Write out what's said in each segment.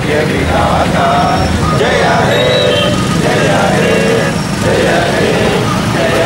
భాగ్య విధాత జయ హే జయ హే జయ హే జయ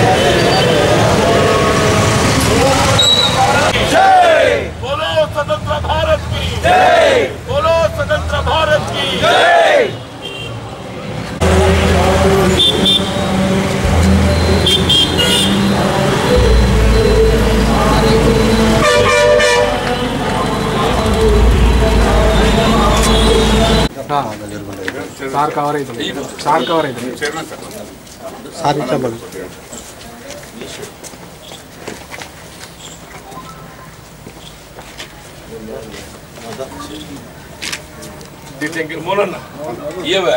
జయ बोलो स्वतंत्र भारत की जय बोलो स्वतंत्र भारत की जय సార్ కవర్ అవుతుంది సార్ కవర్ అవుతుంది సార్ ఇచ్చబడి మూలన్న ఏవా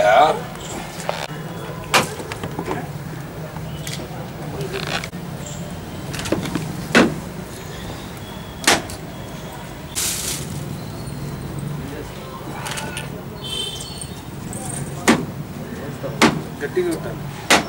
గట్టిగా ఉంటాను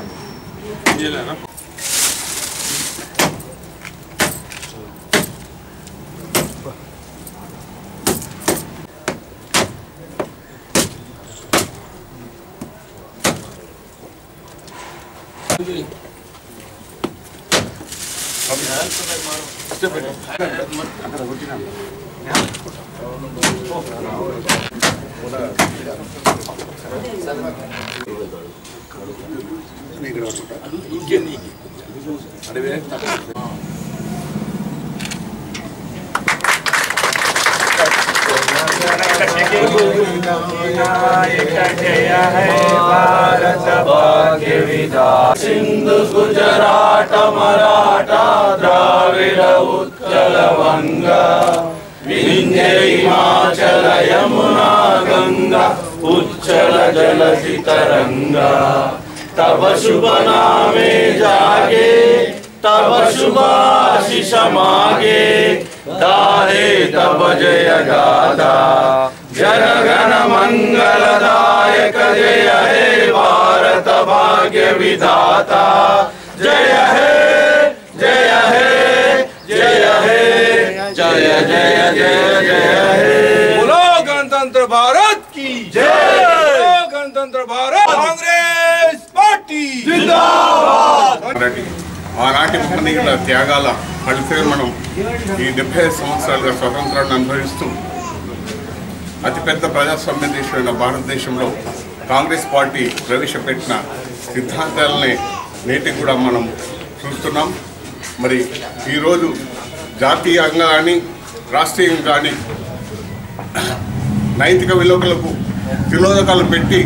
जय है भारत भाग्य विधाता सिंधु गुजरात मराठा द्राविड उत्कल वंगा विंध्य हिमाचल यमुना गंगा उच्चल जलधि तरंगा तब शुभ नामे जागे तब शुभ आशीष मागे दाहे तब जय गाथा जन गण मंगलदायक जय हे भारत भाग्य विधाता जय हे जय हे जय हे जय जय जय जय हे बोलो गणतंत्र भारत की जय बोलो गणतंत्र भारत कांग्रेस पार्टी ఆనాటి ఆనాటి మహనీయుల త్యాగాల ఫలితమే మనం ఈ డెబ్బై ఐదు సంవత్సరాలుగా స్వతంత్రాన్ని అనుభవిస్తూ అతిపెద్ద ప్రజాస్వామ్య దేశమైన భారతదేశంలో కాంగ్రెస్ పార్టీ ప్రవేశపెట్టిన సిద్ధాంతాలనే నేటికి కూడా మనం చూస్తున్నాం మరి ఈరోజు జాతీయంగా కానీ రాష్ట్రీయంగా కానీ నైతిక విలువలకు తిలోదకాలు పెట్టి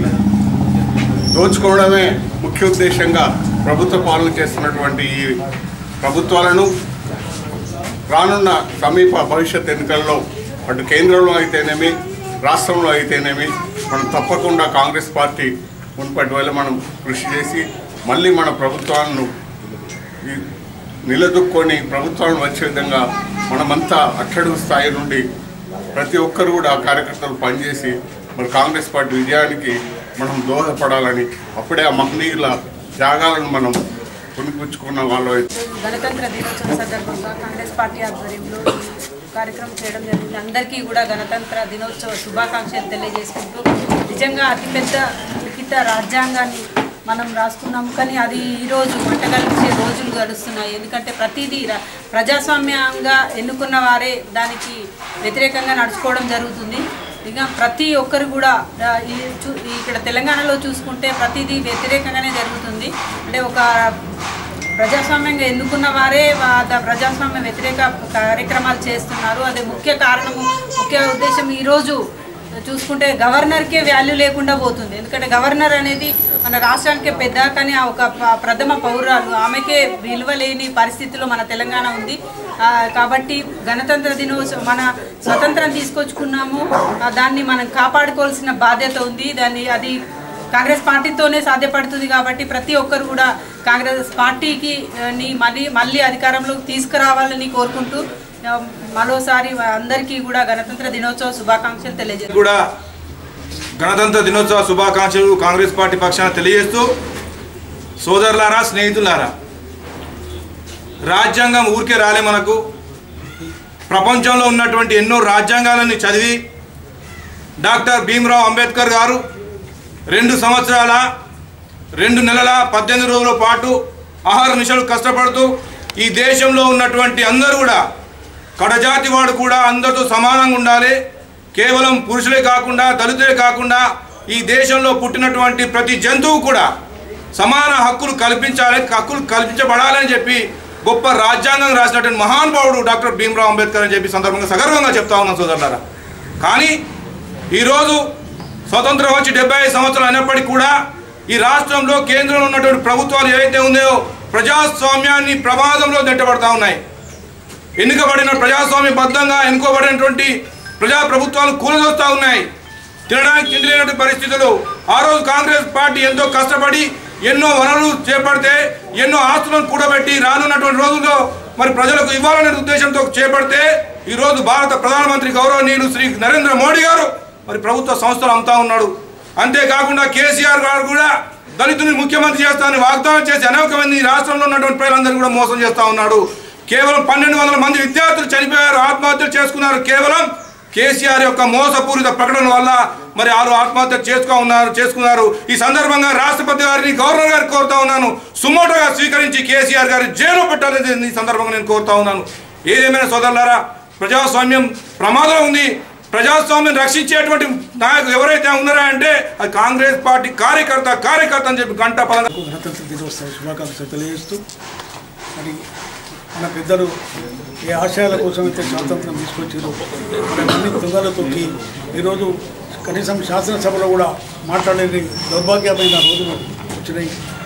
దోచుకోవడమే ముఖ్య ఉద్దేశంగా ప్రభుత్వ పాలన చేస్తున్నటువంటి ఈ ప్రభుత్వాలను రానున్న సమీప భవిష్యత్ ఎన్నికల్లో అటు కేంద్రంలో అయితేనేమి రాష్ట్రంలో అయితేనేమి మనం తప్పకుండా కాంగ్రెస్ పార్టీ మున్పటి వల్ల మనం కృషి చేసి మళ్ళీ మన ప్రభుత్వాలను ఈ నిలదొక్కొని ప్రభుత్వాలను వచ్చే విధంగా మనమంతా అట్టడుగు స్థాయి నుండి ప్రతి ఒక్కరు కూడా కార్యకర్తలు పనిచేసి మరి కాంగ్రెస్ పార్టీ విజయానికి మనం దోహదపడాలని అప్పుడే ఆ మహనీయుల త్యాగాలను మనం పుణిపుచ్చుకున్న వాళ్ళు అయితే గణతంత్ర దినోత్సవం సందర్భంగా కాంగ్రెస్ పార్టీ ఆధ్వర్యంలో ఈ కార్యక్రమం చేయడం జరిగింది అందరికీ కూడా గణతంత్ర దినోత్సవ శుభాకాంక్షలు తెలియజేసుకుంటూ నిజంగా అతిపెద్ద లిఖిత రాజ్యాంగాన్ని మనం రాసుకున్నాము కానీ అది ఈరోజు మంటగలించే రోజులు గడుస్తున్నాయి ఎందుకంటే ప్రతిదీ ర- ప్రజాస్వామ్యంగా ఎన్నుకున్న వారే దానికి వ్యతిరేకంగా నడుచుకోవడం జరుగుతుంది ఇక ప్రతి ఒక్కరు కూడా ఆ, ఈ చూ- ఈ ఇక్కడ తెలంగాణలో చూసుకుంటే ప్రతిదీ వ్యతిరేకంగానే జరుగుతుంది అంటే ఒక ప్రజాస్వామ్యంగా ఎన్నుకున్న వారే వా- ద- ప్రజాస్వామ్య వ్యతిరేక కార్యక్రమాలు చేస్తున్నారు అదే ముఖ్య కారణము ముఖ్య ఉద్దేశం ఈరోజు చూసుకుంటే గవర్నర్కే వాల్యూ లేకుండా పోతుంది ఎందుకంటే గవర్నర్ అనేది మన రాష్ట్రానికే పెద్ద కానీ ఆ ఒక ప- ప్రథమ పౌరాలు ఆమెకే విలువ లేని పరిస్థితిలో మన తెలంగాణ ఉంది ఆ, కాబట్టి గణతంత్ర దినోత్సవం మన స్వతంత్రం తీసుకొచ్చుకున్నాము ఆ, దాన్ని మనం కాపాడుకోవాల్సిన బాధ్యత ఉంది దాన్ని అది కాంగ్రెస్ పార్టీతోనే సాధ్యపడుతుంది కాబట్టి ప్రతి ఒక్కరు కూడా కాంగ్రెస్ పార్టీకి ఆ, ని మళ్ళీ మళ్ళీ అధికారంలోకి తీసుకురావాలని కోరుకుంటూ ఆ, మరోసారి అందరికీ కూడా గణతంత్ర దినోత్సవ శుభాకాంక్షలు తెలియజేస్తాను కూడా గణతంత్ర దినోత్సవ శుభాకాంక్షలు కాంగ్రెస్ పార్టీ పక్షాన తెలియజేస్తూ సోదరులారా స్నేహితులారా రాజ్యాంగం ఊరికే రాలే మనకు ప్రపంచంలో ఉన్నటువంటి ఎన్నో రాజ్యాంగాలని చదివి డాక్టర్ భీమ్రావ్ అంబేద్కర్ గారు రెండు సంవత్సరాల రెండు నెలల పద్దెనిమిది రోజుల పాటు ఆహార నిశలు కష్టపడుతూ ఈ దేశంలో ఉన్నటువంటి అందరూ కూడా కడజాతి వాడు కూడా అందరితో సమానంగా ఉండాలి కేవలం పురుషులే కాకుండా దళితులే కాకుండా ఈ దేశంలో పుట్టినటువంటి ప్రతి జంతువు కూడా సమాన హక్కులు కల్పించాలి హక్కులు కల్పించబడాలని చెప్పి గొప్ప రాజ్యాంగం రాసినటువంటి మహానుభావుడు డాక్టర్ భీమ్రావ్ అంబేద్కర్ అని చెప్పి సందర్భంగా సగర్వంగా చెప్తా ఉన్నాం సోదరులారా కానీ ఈరోజు స్వతంత్రం వచ్చి డెబ్బై ఐదు సంవత్సరాలు అయినప్పటికీ కూడా ఈ రాష్ట్రంలో కేంద్రంలో ఉన్నటువంటి ప్రభుత్వాలు ఏవైతే ఉన్నాయో ప్రజాస్వామ్యాన్ని ప్రమాదంలో నెట్టబడతా ఉన్నాయి ఎన్నికబడిన ప్రజాస్వామ్య బద్ధంగా ఎన్నుకోబడినటువంటి ప్రజా ప్రభుత్వాలు కూలదోస్తా ఉన్నాయి తినడానికి తిండి లేనటువంటి పరిస్థితులు ఆ రోజు కాంగ్రెస్ పార్టీ ఎంతో కష్టపడి ఎన్నో వనరులు చేపడితే ఎన్నో ఆస్తులను కూడబెట్టి రానున్నటువంటి రోజుల్లో మరి ప్రజలకు ఇవ్వాలనే ఉద్దేశంతో చేపడితే ఈ రోజు భారత ప్రధానమంత్రి గౌరవనీయులు శ్రీ నరేంద్ర మోడీ గారు మరి ప్రభుత్వ సంస్థలు అమ్ముతా ఉన్నాడు అంతేకాకుండా కేసీఆర్ గారు కూడా దళితుని ముఖ్యమంత్రి చేస్తానని వాగ్దానం చేసి అనేక మంది ఈ రాష్ట్రంలో ఉన్నటువంటి ప్రజలందరూ కూడా మోసం చేస్తా ఉన్నాడు కేవలం పన్నెండు వందల మంది విద్యార్థులు చనిపోయారు ఆత్మహత్యలు చేసుకున్నారు కేవలం కేసీఆర్ యొక్క మోసపూరిత ప్రకటన వల్ల మరి వాళ్ళు ఆత్మహత్య చేసుకో ఉన్నారు చేసుకున్నారు ఈ సందర్భంగా రాష్ట్రపతి గారిని గవర్నర్ గారిని కోరుతా ఉన్నాను సుమోటోగా స్వీకరించి కేసీఆర్ గారి జైలు పెట్టాలని ఈ సందర్భంగా నేను కోరుతా ఉన్నాను ఏదేమైనా సోదరులారా ప్రజాస్వామ్యం ప్రమాదం ఉంది ప్రజాస్వామ్యం రక్షించేటువంటి నాయకులు ఎవరైతే ఉన్నారా అంటే అది కాంగ్రెస్ పార్టీ కార్యకర్త కార్యకర్త అని చెప్పి గంట పదంగా గణతంత్ర దినోత్సవ శుభాకాంక్షలు తెలియజేస్తూ మరి మన పెద్దలు ఏ ఆశయాల కోసం అయితే స్వాతంత్రం తీసుకొచ్చారో మరి అన్ని తుంగలు తొక్కి ఈరోజు కనీసం శాసనసభలో కూడా మాట్లాడలేని దౌర్భాగ్యమైన రోజులు వచ్చినాయి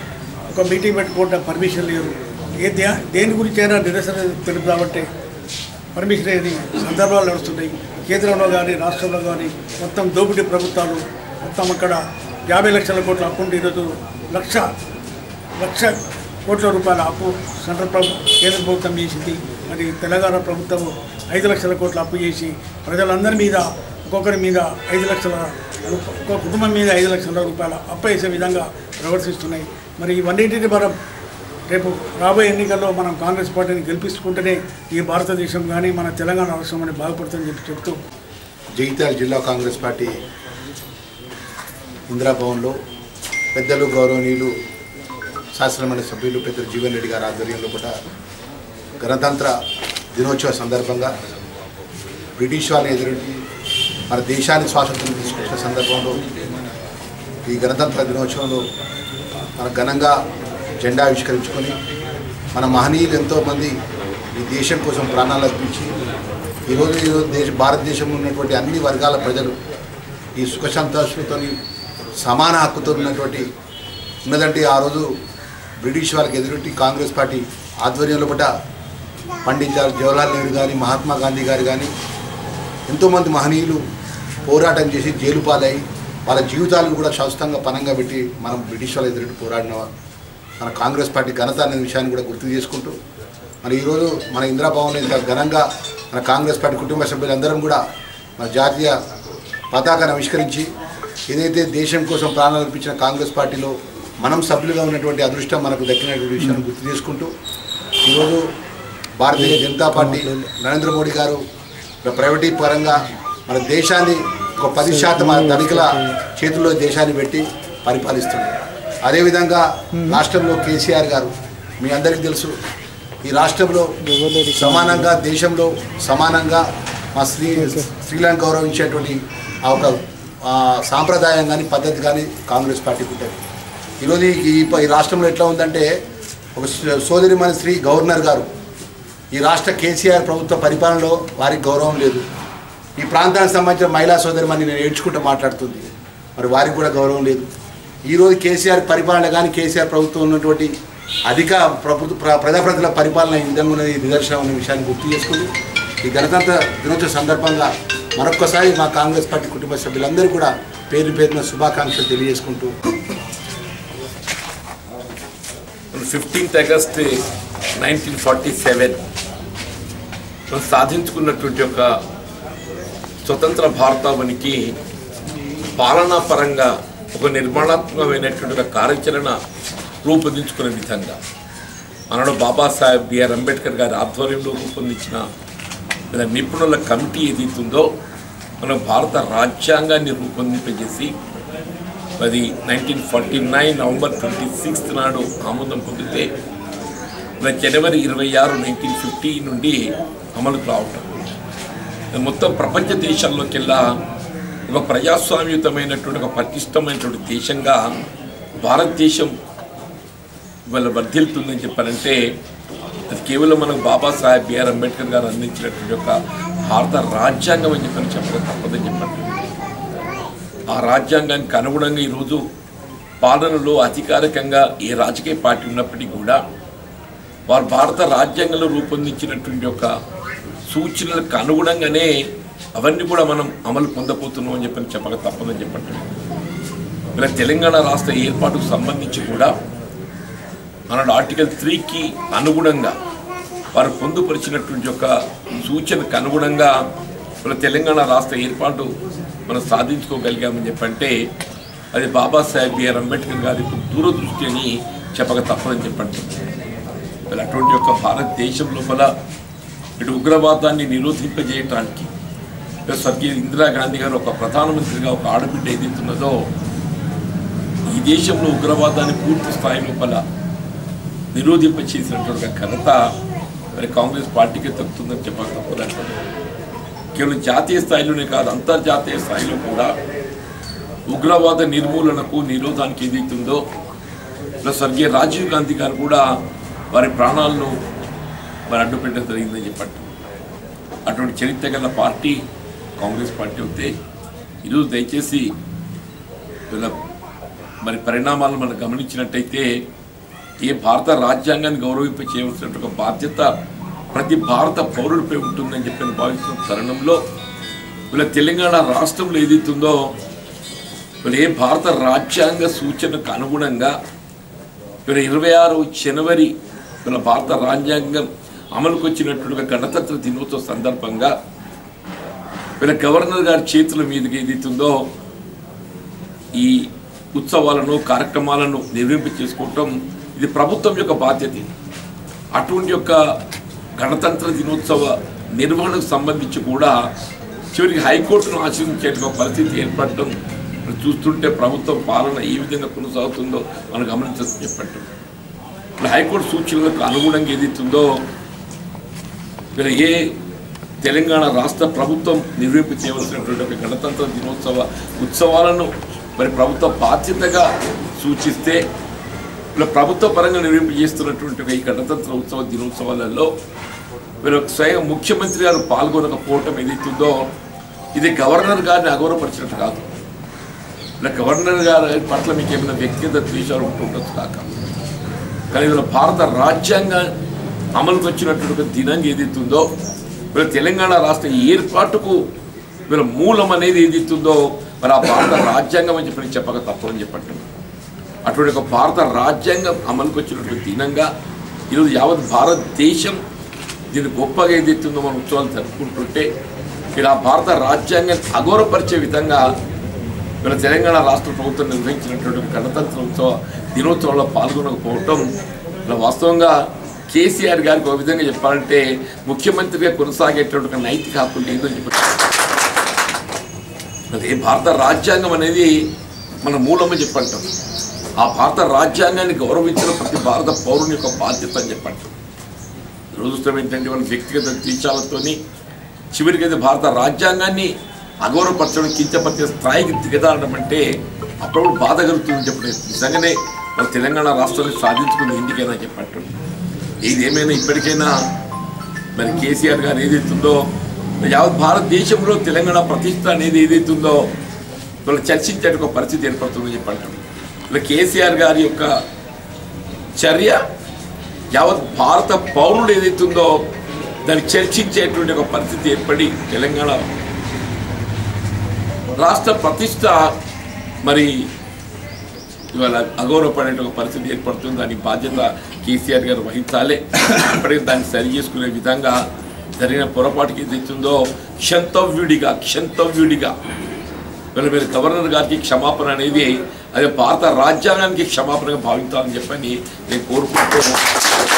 ఒక మీటింగ్ పెట్టుకోవడం పర్మిషన్ లేదు ఏ దే దేని గురించి అయినా నిరసన తెలుపుదామంటే పర్మిషన్ లేని సందర్భాలు నడుస్తున్నాయి కేంద్రంలో కానీ రాష్ట్రంలో కానీ మొత్తం దోపిడీ ప్రభుత్వాలు మొత్తం అక్కడ యాభై లక్షల కోట్ల అప్పు ఉంటే ఈరోజు లక్ష లక్ష కోట్ల రూపాయల అప్పు సెంట్రల్ ప్రభుత్వం కేంద్ర ప్రభుత్వం చేసింది మరి తెలంగాణ ప్రభుత్వం ఐదు లక్షల కోట్ల అప్పు చేసి ప్రజలందరి మీద ఒక్కొక్కరి మీద ఐదు లక్షల రూప- ఒక్కొక్క కుటుంబం మీద ఐదు లక్షల రూపాయల అప్పు వేసే విధంగా ప్రవర్తిస్తున్నాయి మరి ఇవన్నింటిని మనం రేపు రాబోయే ఎన్నికల్లో మనం కాంగ్రెస్ పార్టీని గెలిపించుకుంటేనే ఈ భారతదేశం కానీ మన తెలంగాణ రాష్ట్రం అని బాగుపడుతుందని చెప్పి చెప్తూ జగిత్యాల జిల్లా కాంగ్రెస్ పార్టీ ఇందిరాభవన్లో పెద్దలు గౌరవనీయులు శాసనమండలి సభ్యులు పెద్దలు జీవన్ రెడ్డి గారి ఆధ్వర్యంలో కూడా గణతంత్ర దినోత్సవ సందర్భంగా బ్రిటిష్ వాళ్ళని ఎదురెట్టి మన దేశాన్ని స్వాతంత్రం తీసుకొచ్చిన సందర్భంలో ఈ గణతంత్ర దినోత్సవంలో మన ఘనంగా జెండా ఆవిష్కరించుకొని మన మహనీయులు ఎంతోమంది ఈ దేశం కోసం ప్రాణాలు అర్పించి ఈరోజు ఈరోజు దేశ భారతదేశంలో ఉన్నటువంటి అన్ని వర్గాల ప్రజలు ఈ సుఖ సంతోషంతో సమాన హక్కుతో ఉన్నటువంటి ఉన్నదంటే ఆ రోజు బ్రిటిష్ వాళ్ళకి ఎదురొట్టి కాంగ్రెస్ పార్టీ ఆధ్వర్యంలో పట్ట పండిత్ జవహర్లాల్ నెహ్రూ కానీ మహాత్మా గాంధీ గారు కానీ ఎంతోమంది మహనీయులు పోరాటం చేసి జైలు పాలై వాళ్ళ జీవితాలను కూడా శాశ్వతంగా పనంగా పెట్టి మనం బ్రిటిష్ వాళ్ళ ఎదురు పోరాడిన మన కాంగ్రెస్ పార్టీ ఘనత అనే విషయాన్ని కూడా గుర్తు చేసుకుంటూ మరి ఈరోజు మన ఇందిరాభవన్ ఇంత ఘనంగా మన కాంగ్రెస్ పార్టీ కుటుంబ సభ్యులందరం కూడా మన జాతీయ పతాకాన్ని ఆవిష్కరించి ఏదైతే దేశం కోసం ప్రాణాలు అర్పించిన కాంగ్రెస్ పార్టీలో మనం సభ్యులుగా ఉన్నటువంటి అదృష్టం మనకు దక్కినటువంటి విషయాన్ని గుర్తు చేసుకుంటూ ఈరోజు భారతీయ జనతా పార్టీ నరేంద్ర మోడీ గారు ప్రైవేటీ పరంగా మన దేశాన్ని ఒక పది శాతం ఆ ధనికుల చేతుల్లో దేశాన్ని పెట్టి పరిపాలిస్తుంది అదేవిధంగా రాష్ట్రంలో కేసీఆర్ గారు మీ అందరికీ తెలుసు ఈ రాష్ట్రంలో సమానంగా దేశంలో సమానంగా మా స్త్రీ స్త్రీలను గౌరవించేటువంటి ఆ ఒక ఆ, సాంప్రదాయం కానీ పద్ధతి కానీ కాంగ్రెస్ పార్టీకి ఉంటుంది ఈరోజు ఈ ఈ- ఈ రాష్ట్రంలో ఎట్లా ఉందంటే ఒక సోదరి మన శ్రీ గవర్నర్ గారు ఈ రాష్ట్ర కేసీఆర్ ప్రభుత్వ పరిపాలనలో వారికి గౌరవం లేదు ఈ ప్రాంతానికి సంబంధించిన మహిళా సోదరి మరి నేను ఏడ్చుకుంటూ మాట్లాడుతుంది మరి వారికి కూడా గౌరవం లేదు ఈరోజు కేసీఆర్ పరిపాలన కానీ కేసీఆర్ ప్రభుత్వం ఉన్నటువంటి అధిక ప్రభుత్వ ప్ర- ప్రజాప్రతినిధుల పరిపాలన ఈ విధంగా ఉన్నది నిదర్శనం అనే విషయాన్ని గుర్తు చేసుకుంటూ ఈ గణతంత్ర దినోత్సవ సందర్భంగా మరొక్కసారి మా కాంగ్రెస్ పార్టీ కుటుంబ సభ్యులందరూ కూడా పేరు పేరున శుభాకాంక్షలు తెలియజేసుకుంటూ fifteenth August nineteen forty seven సాధించుకున్నటువంటి ఒక స్వతంత్ర భారతావనికి పాలనా పరంగా ఒక నిర్మాణాత్మకమైనటువంటి ఒక కార్యాచరణ రూపొందించుకునే విధంగా మనలో బాబాసాహెబ్ బిఆర్ అంబేద్కర్ గారి ఆధ్వర్యంలో రూపొందించిన మన నిపుణుల కమిటీ ఏదైతుందో మన భారత రాజ్యాంగాన్ని రూపొందింపజేసి అది nineteen forty nine November twenty sixth నాడు ఆమోదం పొందితే మన జనవరి ఇరవై ఆరు నైన్టీన్ ఫిఫ్టీ నుండి అమలుకు రావటం ఇది మొత్తం ప్రపంచ దేశాల్లోకెల్లా ఒక ప్రజాస్వామ్యుతమైనటువంటి ఒక పటిష్టమైనటువంటి దేశంగా భారతదేశం ఇవాళ వర్ధిల్తుందని చెప్పారంటే అది కేవలం మనకు బాబాసాహెబ్ బిఆర్ అంబేద్కర్ గారు అందించినటువంటి ఒక భారత రాజ్యాంగం అని చెప్పని చెప్పడం తప్పదని చెప్పండి ఆ రాజ్యాంగానికి అనుగుణంగా ఈరోజు పాలనలో అధికారికంగా ఏ రాజకీయ పార్టీ ఉన్నప్పటికీ కూడా వారు భారత రాజ్యాంగంలో రూపొందించినటువంటి ఒక సూచనలకు అనుగుణంగానే అవన్నీ కూడా మనం అమలు పొందబోతున్నాం అని చెప్పని చెప్పక తప్పదని చెప్పండి ఇలా తెలంగాణ రాష్ట్ర ఏర్పాటుకు సంబంధించి కూడా ఆనాడు ఆర్టికల్ త్రీకి అనుగుణంగా వారు పొందుపరిచినటువంటి ఒక సూచనకు అనుగుణంగా మన తెలంగాణ రాష్ట్ర ఏర్పాటు మనం సాధించుకోగలిగామని చెప్పంటే అది బాబాసాహెబ్ బిఆర్ అంబేద్కర్ గారి యొక్క దూరదృష్టి అని చెప్పక తప్పదని చెప్పండి మరి అటువంటి యొక్క భారతదేశం లోపల ఇటు ఉగ్రవాదాన్ని నిరోధింపజేయటానికి ఇటు స్వర్గీయ ఇందిరాగాంధీ గారు ఒక ప్రధానమంత్రిగా ఒక ఆడబిడ్డ ఏదైతున్నదో ఈ దేశంలో ఉగ్రవాదాన్ని పూర్తి స్థాయి లోపల నిరోధింప చేసినటువంటి ఘనత మరి కాంగ్రెస్ పార్టీకి దక్కుతుందని చెప్పక తప్పదంటారు కేవలం జాతీయ స్థాయిలోనే కాదు అంతర్జాతీయ స్థాయిలో కూడా ఉగ్రవాద నిర్మూలనకు నిరోధానికి ఏదైతుందో ఇలా స్వర్గీయ రాజీవ్ గాంధీ గారు కూడా వారి ప్రాణాలను మరి అడ్డుపెట్టడం జరిగిందని చెప్పట్టు అటువంటి చరిత్ర గల పార్టీ కాంగ్రెస్ పార్టీ అయితే ఈరోజు దయచేసి వీళ్ళ మరి పరిణామాలను మనం గమనించినట్టయితే ఈ భారత రాజ్యాంగాన్ని గౌరవింప చేయవలసిన ఒక బాధ్యత ప్రతి భారత పౌరుడిపై ఉంటుందని చెప్పి నేను భావిస్తున్న తరుణంలో వీళ్ళ తెలంగాణ రాష్ట్రంలో ఏదైతుందో వీళ్ళు ఏ భారత రాజ్యాంగ సూచనకు అనుగుణంగా వీళ్ళ ఇరవై ఆరు జనవరి వీళ్ళ భారత రాజ్యాంగం అమలుకు వచ్చినటువంటి గణతంత్ర దినోత్సవ సందర్భంగా వీళ్ళ గవర్నర్ గారి చేతుల మీదుగా ఏదైతుందో ఈ ఉత్సవాలను కార్యక్రమాలను నిర్వహింప చేసుకోవటం ఇది ప్రభుత్వం యొక్క బాధ్యత ఇది. అటువంటి యొక్క గణతంత్ర దినోత్సవ నిర్వహణకు సంబంధించి కూడా చివరికి హైకోర్టును ఆశ్రయించే ఒక పరిస్థితి ఏర్పడటం మరి చూస్తుంటే ప్రభుత్వం పాలన ఏ విధంగా కొనసాగుతుందో మనం గమనించచ్చు చెప్పటం ఇప్పుడు హైకోర్టు సూచనలకు అనుగుణంగా ఏదైతుందో వీళ్ళ ఏ తెలంగాణ రాష్ట్ర ప్రభుత్వం నిర్వహింప చేయవలసినటువంటి ఒక గణతంత్ర దినోత్సవ ఉత్సవాలను మరి ప్రభుత్వ బాధ్యతగా సూచిస్తే ఇలా ప్రభుత్వ పరంగా నిర్వహింప చేస్తున్నటువంటి ఒక ఈ గణతంత్ర ఉత్సవ దినోత్సవాలలో మీరు స్వయం ముఖ్యమంత్రి గారు పాల్గొనకపోవటం ఏదైతుందో ఇది గవర్నర్ గారిని అగౌరవపరిచినట్టు కాదు ఇలా గవర్నర్ గారి పట్ల మీకు ఏమైనా వ్యక్తిగత ద్వేషాలు ఉంటుండొచ్చు కాక కానీ ఇలా భారత రాజ్యాంగ అమలుకు వచ్చినటువంటి ఒక దినంగా ఏదైతుందో వీళ్ళ తెలంగాణ రాష్ట్ర ఏర్పాటుకు వీళ్ళ మూలం అనేది ఏదైతుందో మరి ఆ భారత రాజ్యాంగం అని చెప్పి నేను చెప్పక తప్పని చెప్పండి అటువంటి ఒక భారత రాజ్యాంగం అమలుకు వచ్చినటువంటి దినంగా ఈరోజు యావత్ భారతదేశం దీన్ని గొప్పగా ఏదైతుందో మన ఉత్సవాలు జరుపుకుంటుంటే మీరు ఆ భారత రాజ్యాంగాన్ని అగౌరవపరిచే విధంగా మన తెలంగాణ రాష్ట్ర ప్రభుత్వం నిర్వహించినటువంటి ఒక గణతంత్ర ఉత్సవ దినోత్సవంలో పాల్గొనకపోవటం ఇలా వాస్తవంగా కేసీఆర్ గారికి ఒక విధంగా చెప్పాలంటే ముఖ్యమంత్రిగా కొనసాగేటువంటి ఒక నైతిక హక్కు లేదు అని చెప్పి అదే భారత రాజ్యాంగం అనేది మన మూలమని చెప్పంటాం ఆ భారత రాజ్యాంగాన్ని గౌరవించిన ప్రతి భారత పౌరుని యొక్క బాధ్యత అని చెప్పంటాం దురదృష్టం ఏంటంటే వాళ్ళ వ్యక్తిగత ద్వేషాలతోని చివరికి అది భారత రాజ్యాంగాన్ని అగౌరవపరచడం కించపరిచే స్థాయికి దిగదారడం అంటే అప్పుడప్పుడు బాధ కలుగుతుందని చెప్పడం నిజంగానే మన తెలంగాణ రాష్ట్రాన్ని సాధించుకుని ఇంటికైనా చెప్పట్టు ఏది ఏమైనా ఇప్పటికైనా మరి కేసీఆర్ గారు ఏదైతుందో యావత్ భారతదేశంలో తెలంగాణ ప్రతిష్ట అనేది ఏదైతుందో వాళ్ళు చర్చించే ఒక పరిస్థితి ఏర్పడుతుందని చెప్పంటాం ఇలా కేసీఆర్ గారి యొక్క చర్య యావత్ భారత పౌరుడు ఏదైతుందో దాన్ని చర్చించేటువంటి ఒక పరిస్థితి ఏర్పడి తెలంగాణ రాష్ట్ర ప్రతిష్ట మరి ఇవాళ అగౌరవపడే ఒక పరిస్థితి ఏర్పడుతుంది దాని బాధ్యత కేసీఆర్ గారు వహించాలి ఇప్పటికీ దాన్ని సరి చేసుకునే విధంగా జరిగిన పొరపాటుకి తెచ్చిందో క్షంతవ్యుడిగా క్షంతవ్యుడిగా వీళ్ళ మీరు గవర్నర్ గారికి క్షమాపణ అనేది అదే భారత రాజ్యాంగానికి క్షమాపణగా భావించాలని చెప్పని నేను కోరుకుంటూ